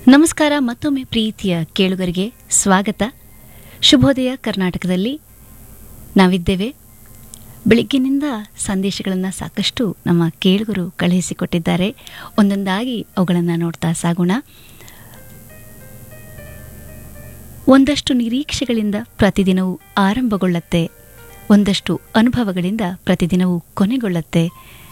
ನಮಸ್ಕಾರ ಮತ್ತೊಮ್ಮೆ ಪ್ರೀತಿಯ ಕೇಳುಗರಿಗೆ ಸ್ವಾಗತ ಶುಭೋದಯ ಕರ್ನಾಟಕದಲ್ಲಿ ನಾವಿದ್ದೇವೆ ಬೆಳಗ್ಗಿನಿಂದ ಸಂದೇಶಗಳನ್ನು ಸಾಕಷ್ಟು ನಮ್ಮ ಕೇಳುಗರು ಕಳುಹಿಸಿಕೊಟ್ಟಿದ್ದಾರೆ ಒಂದೊಂದಾಗಿ ಅವುಗಳನ್ನು ನೋಡ್ತಾ ಸಾಗೋಣ ಒಂದಷ್ಟು ನಿರೀಕ್ಷೆಗಳಿಂದ ಪ್ರತಿದಿನವೂ ಆರಂಭಗೊಳ್ಳುತ್ತೆ ಒಂದಷ್ಟು ಅನುಭವಗಳಿಂದ ಪ್ರತಿದಿನವೂ ಕೊನೆಗೊಳ್ಳುತ್ತೆ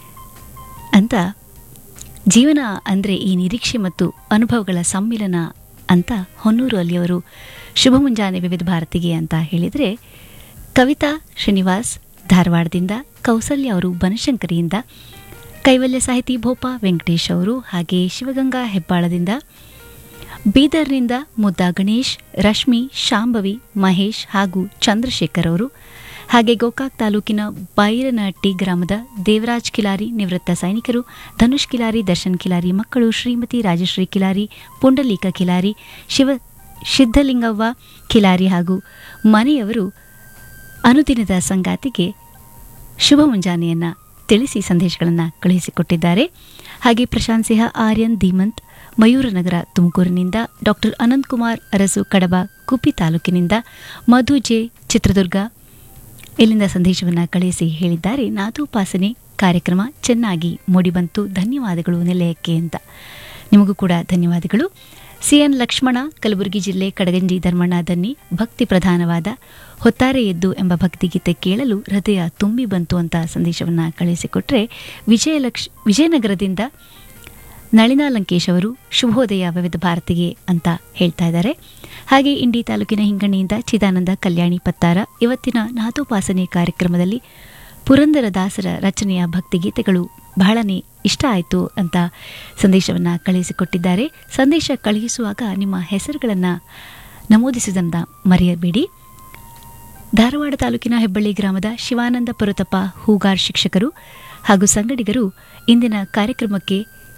ಅಂತ ಜೀವನ ಅಂದರೆ ಈ ನಿರೀಕ್ಷೆ ಮತ್ತು ಅನುಭವಗಳ ಸಮ್ಮಿಲನ ಅಂತ ಹೊನ್ನೂರು ಅಲ್ಲಿಯವರು ಶುಭ ಮುಂಜಾನೆ ವಿವಿಧ ಭಾರತಿಗೆ ಅಂತ ಹೇಳಿದರೆ ಕವಿತಾ ಶ್ರೀನಿವಾಸ್ ಧಾರವಾಡದಿಂದ ಕೌಸಲ್ಯ ಅವರು ಬನಶಂಕರಿಯಿಂದ ಕೈವಲ್ಯ ಸಾಹಿತಿ ಭೋಪ ವೆಂಕಟೇಶ್ ಅವರು ಹಾಗೆ ಶಿವಗಂಗಾ ಹೆಬ್ಬಾಳದಿಂದ ಬೀದರ್ನಿಂದ ಮುದ್ದಾ ಗಣೇಶ್ ರಶ್ಮಿ ಶಾಂಭವಿ ಮಹೇಶ್ ಹಾಗೂ ಚಂದ್ರಶೇಖರ್ ಅವರು ಹಾಗೆ ಗೋಕಾಕ್ ತಾಲೂಕಿನ ಬೈರನಹಟ್ಟಿ ಗ್ರಾಮದ ದೇವರಾಜ್ ಕಿಲಾರಿ ನಿವೃತ್ತ ಸೈನಿಕರು ಧನುಷ್ ಕಿಲಾರಿ ದರ್ಶನ್ ಕಿಲಾರಿ ಮಕ್ಕಳು ಶ್ರೀಮತಿ ರಾಜಶ್ರೀ ಕಿಲಾರಿ ಪುಂಡಲೀಕ ಕಿಲಾರಿ ಶಿವ ಸಿದ್ಧಲಿಂಗವ್ವ ಕಿಲಾರಿ ಹಾಗೂ ಮನೆಯವರು ಅನುದಿನದ ಸಂಗಾತಿಗೆ ಶುಭ ಮುಂಜಾನೆಯನ್ನ ತಿಳಿಸಿ ಸಂದೇಶಗಳನ್ನು ಕಳುಹಿಸಿಕೊಟ್ಟಿದ್ದಾರೆ ಹಾಗೆ ಪ್ರಶಾಂತ್ ಸಿಂಹ ಆರ್ಯನ್ ಧೀಮಂತ್ ಮಯೂರನಗರ ತುಮಕೂರಿನಿಂದ ಡಾಕ್ಟರ್ ಅನಂತಕುಮಾರ್ ಅರಸು ಕಡಬ ಕುಪ್ಪಿ ತಾಲೂಕಿನಿಂದ ಮಧು ಜೆ ಚಿತ್ರದುರ್ಗ ಇಲ್ಲಿಂದ ಸಂದೇಶವನ್ನು ಕಳುಹಿಸಿ ಹೇಳಿದ್ದಾರೆ ನಾದೋಪಾಸನೆ ಕಾರ್ಯಕ್ರಮ ಚೆನ್ನಾಗಿ ಮೂಡಿಬಂತು ಧನ್ಯವಾದಗಳು ನಿಲಯಕ್ಕೆ ಅಂತ ನಿಮಗೂ ಕೂಡ ಧನ್ಯವಾದಗಳು ಸಿಎನ್ ಲಕ್ಷ್ಮಣ ಕಲಬುರಗಿ ಜಿಲ್ಲೆ ಕಡಗಂಜಿ ಧರ್ಮಣ್ಣ ದನ್ನಿ ಭಕ್ತಿ ಪ್ರಧಾನವಾದ ಹೊತ್ತಾರೆ ಎದ್ದು ಎಂಬ ಭಕ್ತಿಗೀತೆ ಕೇಳಲು ಹೃದಯ ತುಂಬಿ ಬಂತು ಅಂತ ಸಂದೇಶವನ್ನು ಕಳುಹಿಸಿಕೊಟ್ರೆ ವಿಜಯಲಕ್ಷ್ ವಿಜಯನಗರದಿಂದ ನಳಿನಾ ಲಂಕೇಶ್ ಅವರು ಶುಭೋದಯ ವಿವಿಧ ಭಾರತಿಗೆ ಅಂತ ಹೇಳ್ತಾ ಇದ್ದಾರೆ ಹಾಗೆ ಇಂಡಿ ತಾಲೂಕಿನ ಹಿಂಗಣ್ಣಿಯಿಂದ ಚಿದಾನಂದ ಕಲ್ಯಾಣಿ ಪತ್ತಾರ ಇವತ್ತಿನ ನಾದೋಪಾಸನೆ ಕಾರ್ಯಕ್ರಮದಲ್ಲಿ ಪುರಂದರದಾಸರ ರಚನೆಯ ಭಕ್ತಿಗೀತೆಗಳು ಬಹಳನೇ ಇಷ್ಟ ಆಯಿತು ಅಂತ ಸಂದೇಶವನ್ನು ಕಳುಹಿಸಿಕೊಟ್ಟಿದ್ದಾರೆ ಸಂದೇಶ ಕಳುಹಿಸುವಾಗ ನಿಮ್ಮ ಹೆಸರುಗಳನ್ನು ನಮೂದಿಸುವುದನ್ನು ಮರೆಯಬೇಡಿ ಧಾರವಾಡ ತಾಲೂಕಿನ ಹೆಬ್ಬಳ್ಳಿ ಗ್ರಾಮದ ಶಿವಾನಂದ ಪುರತಪ್ಪ ಹೂಗಾರ್ ಶಿಕ್ಷಕರು ಹಾಗೂ ಸಂಗಡಿಗರು ಇಂದಿನ ಕಾರ್ಯಕ್ರಮಕ್ಕೆ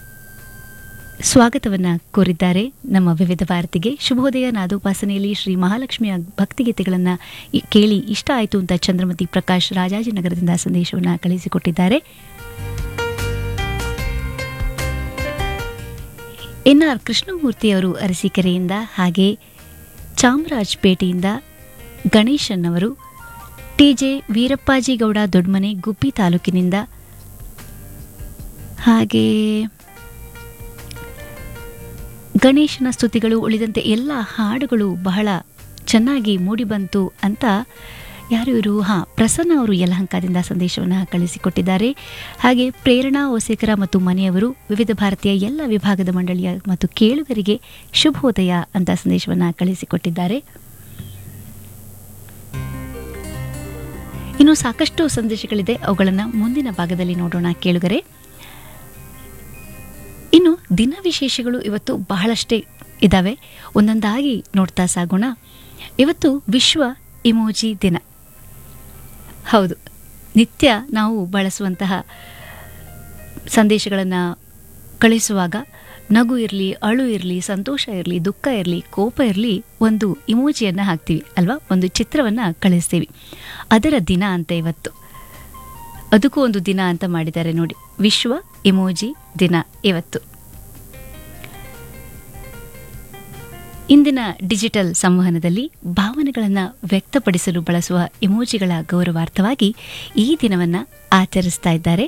ಸ್ವಾಗತವನ್ನ ಕೋರಿದ್ದಾರೆ ನಮ್ಮ ವಿವಿಧ ಭಾರತಿಗೆ ಶುಭೋದಯ ನಾದೋಪಾಸನೆಯಲ್ಲಿ ಶ್ರೀ ಮಹಾಲಕ್ಷ್ಮಿಯ ಭಕ್ತಿಗೀತೆಗಳನ್ನು ಕೇಳಿ ಇಷ್ಟ ಆಯಿತು ಅಂತ ಚಂದ್ರಮತಿ ಪ್ರಕಾಶ್ ರಾಜಾಜಿನಗರದಿಂದ ಸಂದೇಶವನ್ನು ಕಳುಹಿಸಿಕೊಟ್ಟಿದ್ದಾರೆ ಎನ್ ಆರ್ ಕೃಷ್ಣಮೂರ್ತಿಯವರು ಅರಸೀಕೆರೆಯಿಂದ ಹಾಗೆ ಚಾಮರಾಜಪೇಟೆಯಿಂದ ಗಣೇಶನ್ ಅವರು ಟಿಜೆ ವೀರಪ್ಪಾಜಿಗೌಡ ದೊಡ್ಮನೆ ಗುಬ್ಬಿ ತಾಲೂಕಿನಿಂದ ಹಾಗೆ ಗಣೇಶನ ಸ್ತುತಿಗಳು ಉಳಿದಂತೆ ಎಲ್ಲ ಹಾಡುಗಳು ಬಹಳ ಚೆನ್ನಾಗಿ ಮೂಡಿಬಂತು ಅಂತ ಯಾರು ಇವರು ಹಾಂ ಪ್ರಸನ್ನ ಅವರು ಯಲಹಂಕದಿಂದ ಸಂದೇಶವನ್ನು ಕಳಿಸಿಕೊಟ್ಟಿದ್ದಾರೆ ಹಾಗೆ ಪ್ರೇರಣಾ ಓಸೇಕರ ಮತ್ತು ಮನೆಯವರು ವಿವಿಧ ಭಾರತೀಯ ಎಲ್ಲ ವಿಭಾಗದ ಮಂಡಳಿಯ ಮತ್ತು ಕೇಳುಗರಿಗೆ ಶುಭೋದಯ ಅಂತ ಸಂದೇಶವನ್ನು ಕಳಿಸಿಕೊಟ್ಟಿದ್ದಾರೆ ಇನ್ನು ಸಾಕಷ್ಟು ಸಂದೇಶಗಳಿದೆ ಅವುಗಳನ್ನು ಮುಂದಿನ ಭಾಗದಲ್ಲಿ ನೋಡೋಣ ಕೇಳುಗರೆ ಇನ್ನು ದಿನ ವಿಶೇಷಗಳು ಇವತ್ತು ಬಹಳಷ್ಟೇ ಇದ್ದಾವೆ ಒಂದೊಂದಾಗಿ ನೋಡ್ತಾ ಸಾಗೋಣ ಇವತ್ತು ವಿಶ್ವ ಇಮೋಜಿ ದಿನ ಹೌದು ನಿತ್ಯ ನಾವು ಬಳಸುವಂತಹ ಸಂದೇಶಗಳನ್ನು ಕಳಿಸುವಾಗ ನಗು ಇರಲಿ ಅಳು ಇರಲಿ ಸಂತೋಷ ಇರಲಿ ದುಃಖ ಇರಲಿ ಕೋಪ ಇರಲಿ ಒಂದು ಇಮೋಜಿಯನ್ನು ಹಾಕ್ತೀವಿ ಅಲ್ವಾ ಒಂದು ಚಿತ್ರವನ್ನು ಕಳಿಸ್ತೀವಿ ಅದರ ದಿನ ಅಂತ ಇವತ್ತು ಅದಕ್ಕೂ ಒಂದು ದಿನ ಅಂತ ಮಾಡಿದ್ದಾರೆ ನೋಡಿ ವಿಶ್ವ ಇಮೋಜಿ ದಿನ ಇವತ್ತು ಇಂದಿನ ಡಿಜಿಟಲ್ ಸಂವಹನದಲ್ಲಿ ಭಾವನೆಗಳನ್ನು ವ್ಯಕ್ತಪಡಿಸಲು ಬಳಸುವ ಇಮೋಜಿಗಳ ಗೌರವಾರ್ಥವಾಗಿ ಈ ದಿನವನ್ನು ಆಚರಿಸ್ತಾ ಇದ್ದಾರೆ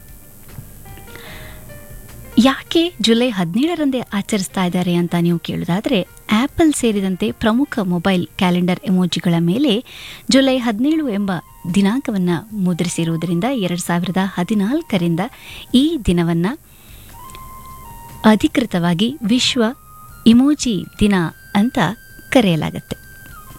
ಯಾಕೆ ಜುಲೈ ಹದಿನೇಳರಂದೇ ಆಚರಿಸ್ತಾ ಇದ್ದಾರೆ ಅಂತ ನೀವು ಕೇಳೋದಾದರೆ ಆಪಲ್ ಸೇರಿದಂತೆ ಪ್ರಮುಖ ಮೊಬೈಲ್ ಕ್ಯಾಲೆಂಡರ್ ಎಮೋಜಿಗಳ ಮೇಲೆ ಜುಲೈ ಹದಿನೇಳು ಎಂಬ ದಿನಾಂಕವನ್ನು ಮುದ್ರಿಸಿರುವುದರಿಂದ ಎರಡು ಸಾವಿರದ ಹದಿನಾಲ್ಕರಿಂದ ಈ ದಿನವನ್ನು ಅಧಿಕೃತವಾಗಿ ವಿಶ್ವ ಇಮೋಜಿ ದಿನ ಅಂತ ಕರೆಯಲಾಗುತ್ತೆ